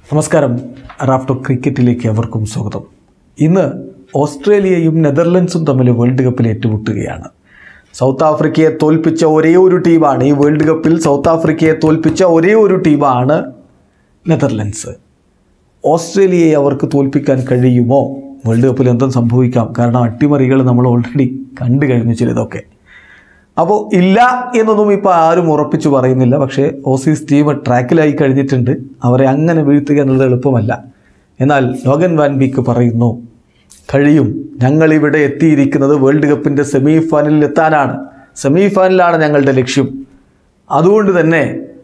നമസ്കാരം റാഫ്റ്റോ ക്രിക്കറ്റിലേക്ക് അവർക്കും സ്വാഗതം ഇന്ന് ഓസ്ട്രേലിയയും നെതർലൻഡ്സും തമ്മിൽ വേൾഡ് കപ്പിൽ ഏറ്റുമുട്ടുകയാണ് സൗത്ത് ആഫ്രിക്കയെ തോൽപ്പിച്ച ഒരേ ഒരു ടീമാണ് ഈ വേൾഡ് കപ്പിൽ സൗത്ത് ആഫ്രിക്കയെ തോൽപ്പിച്ച ഒരേ ഒരു ടീമാണ് നെതർലൻഡ്സ് ഓസ്ട്രേലിയയെ അവർക്ക് തോൽപ്പിക്കാൻ കഴിയുമോ വേൾഡ് കപ്പിൽ എന്തും സംഭവിക്കാം കാരണം അട്ടിമറികൾ നമ്മൾ ഓൾറെഡി കണ്ടു കഴിഞ്ഞു ചിലതൊക്കെ അപ്പോൾ ഇല്ല എന്നൊന്നും ഇപ്പോൾ ആരും ഉറപ്പിച്ചു പറയുന്നില്ല പക്ഷേ ഓസീസ് ടീം ട്രാക്കിലായി കഴിഞ്ഞിട്ടുണ്ട് അവരെ അങ്ങനെ വീഴ്ത്തുക എന്നുള്ളത് എളുപ്പമല്ല എന്നാൽ ലോഗൻ വാൻ ബീക്ക് പറയുന്നു കഴിയും ഞങ്ങളിവിടെ എത്തിയിരിക്കുന്നത് വേൾഡ് കപ്പിൻ്റെ സെമി ഫൈനലിൽ എത്താനാണ് സെമി ഫൈനലാണ് ഞങ്ങളുടെ ലക്ഷ്യം അതുകൊണ്ട് തന്നെ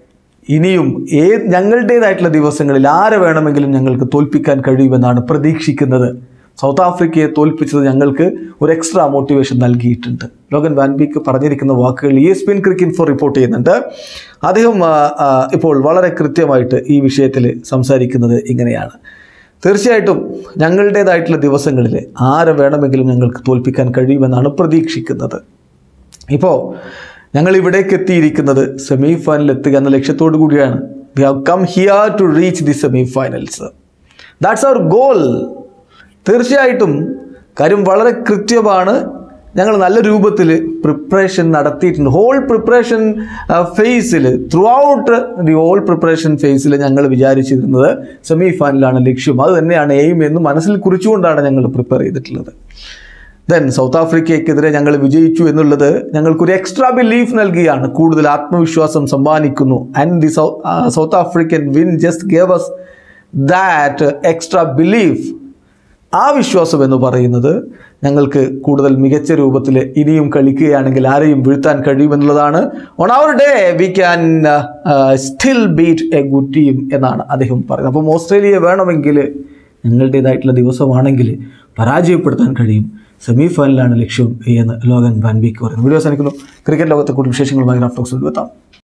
ഇനിയും ഏ ഞങ്ങളുടേതായിട്ടുള്ള ദിവസങ്ങളിൽ ആരെ വേണമെങ്കിലും ഞങ്ങൾക്ക് തോൽപ്പിക്കാൻ കഴിയുമെന്നാണ് പ്രതീക്ഷിക്കുന്നത് സൗത്ത് ആഫ്രിക്കയെ തോൽപ്പിച്ചത് ഞങ്ങൾക്ക് ഒരു എക്സ്ട്രാ മോട്ടിവേഷൻ നൽകിയിട്ടുണ്ട് ലോഗൻ വാൻബിക്ക് പറഞ്ഞിരിക്കുന്ന വാക്കുകൾ E S P N cricket for report ചെയ്യുന്നുണ്ട് അദ്ദേഹം ആ, ആ, ഇപ്പോൾ വളരെ കൃത്യമായിട്ട് ഈ വിഷയത്തിൽ സംസാരിക്കുന്നത് ഇങ്ങനെയാണ് തീർച്ചയായിട്ടും ഞങ്ങളുടേതായിട്ടുള്ള ദിവസങ്ങളിൽ ആരെ വേണമെങ്കിലും ഞങ്ങൾക്ക് തോൽപ്പിക്കാൻ കഴിയുമെന്നാണ് പ്രതീക്ഷിക്കുന്നത് ഇപ്പോൾ ഞങ്ങൾ ഇവിടേക്ക് എത്തിയിരിക്കുന്നത് സെമി ഫൈനൽ എത്തുക എന്ന ലക്ഷ്യത്തോടു കൂടിയാണ് we have come here to reach the semi finals that's our goal തീർച്ചയായിട്ടും കാര്യം വളരെ കൃത്യമാണ് ഞങ്ങൾ നല്ല രൂപത്തിൽ പ്രിപ്പറേഷൻ നടത്തിയിട്ടുണ്ട് ഹോൾ പ്രിപ്പറേഷൻ ഫേസിൽ throughout the whole preparation ഫേസിൽ ഞങ്ങൾ വിചാരിച്ചിരുന്നത് സെമി ഫൈനലാണ് ലക്ഷ്യം അത് തന്നെയാണ് എയിം എന്ന് മനസ്സിൽ കുറിച്ചുകൊണ്ടാണ് ഞങ്ങൾ പ്രിപ്പയർ ചെയ്തിട്ടുള്ളത് ദെൻ സൗത്ത് ആഫ്രിക്കയ്ക്കെതിരെ ഞങ്ങൾ വിജയിച്ചു എന്നുള്ളത് ഞങ്ങൾക്കൊരു എക്സ്ട്രാ ബിലീഫ് നൽകിയാണ് കൂടുതൽ ആത്മവിശ്വാസം സമ്മാനിക്കുന്നു and the South African win just gave us that extra belief ആ വിശ്വാസം എന്ന് പറയുന്നത് ഞങ്ങൾക്ക് കൂടുതൽ മികച്ച രൂപത്തിൽ ഇനിയും കളിക്കുകയാണെങ്കിൽ ആരെയും വീഴ്ത്താൻ കഴിയുമെന്നുള്ളതാണ് on our day we can still beat a good team എന്നാണ് അദ്ദേഹം പറയുന്നത് അപ്പം ഓസ്ട്രേലിയ വേണമെങ്കിൽ ഞങ്ങളുടേതായിട്ടുള്ള ദിവസമാണെങ്കിൽ പരാജയപ്പെടുത്താൻ കഴിയും സെമി ഫൈനലാണ് ലക്ഷ്യം എന്ന് ലോഗൻ വാൻബിക്ക് പറയുന്നു വീഡിയോ അവസാനിക്കുന്നു ക്രിക്കറ്റ് ലോകത്തെ കൂടുതൽ വിശേഷങ്ങളുമായി ഗ്രാഫ്റ്റോക്സ് എത്താം